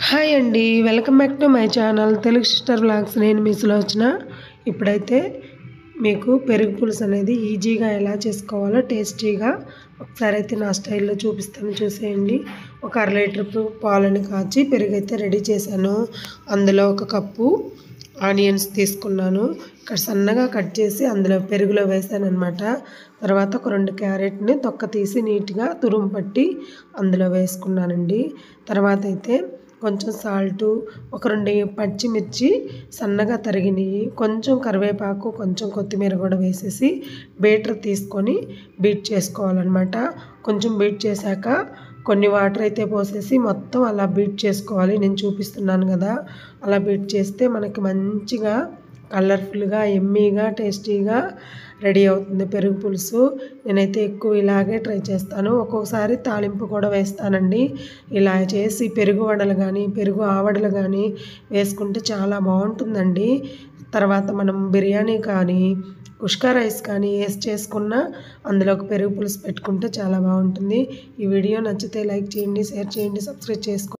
hi అండి welcome back to my channel Telugu sister blogs నేను మీ సులోచన ఇప్పుడైతే మీకు పెరుగు పులుసు అనేది ఈజీగా ఎలా చేసుకోవాలో టేస్టీగా ఒకసారి అయితే నా స్టైల్లో చూపిస్తాను చూసేయండి ఒక అర లీటర్ పాలని కాచి పెరుగు అయితే రెడీ చేశాను అందులో ఒక కప్పు ఆనియన్స్ తీసుకున్నాను ఇక్కడ సన్నగా కట్ చేసి అందులో పెరుగులో వేసాను అనమాట తర్వాత ఒక రెండు క్యారెట్ని తొక్క తీసి నీట్గా తురుము పట్టి అందులో వేసుకున్నానండి తర్వాత అయితే కొంచెం సాల్టు ఒక రెండు పచ్చిమిర్చి సన్నగా తరిగినవి కొంచెం కరివేపాకు కొంచెం కొత్తిమీర కూడా వేసేసి బీటర్ తీసుకొని బీట్ చేసుకోవాలన్నమాట కొంచెం బీట్ చేశాక కొన్ని వాటర్ అయితే పోసేసి మొత్తం అలా బీట్ చేసుకోవాలి నేను చూపిస్తున్నాను కదా అలా బీట్ చేస్తే మనకి మంచిగా కలర్ఫుల్గా ఎమ్మీగా టేస్టీగా రెడీ అవుతుంది పెరుగు పులుసు నేనైతే ఎక్కువ ఇలాగే ట్రై చేస్తాను ఒక్కొక్కసారి తాలింపు కూడా వేస్తానండి ఇలా చేసి పెరుగు వడలు కానీ పెరుగు ఆవడలు కానీ వేసుకుంటే చాలా బాగుంటుందండి తర్వాత మనం బిర్యానీ కానీ కుష్కా రైస్ కానీ వేసి చేసుకున్న అందులోకి పెరుగు పులుసు పెట్టుకుంటే చాలా బాగుంటుంది ఈ వీడియో నచ్చితే లైక్ చేయండి షేర్ చేయండి సబ్స్క్రైబ్ చేసుకోండి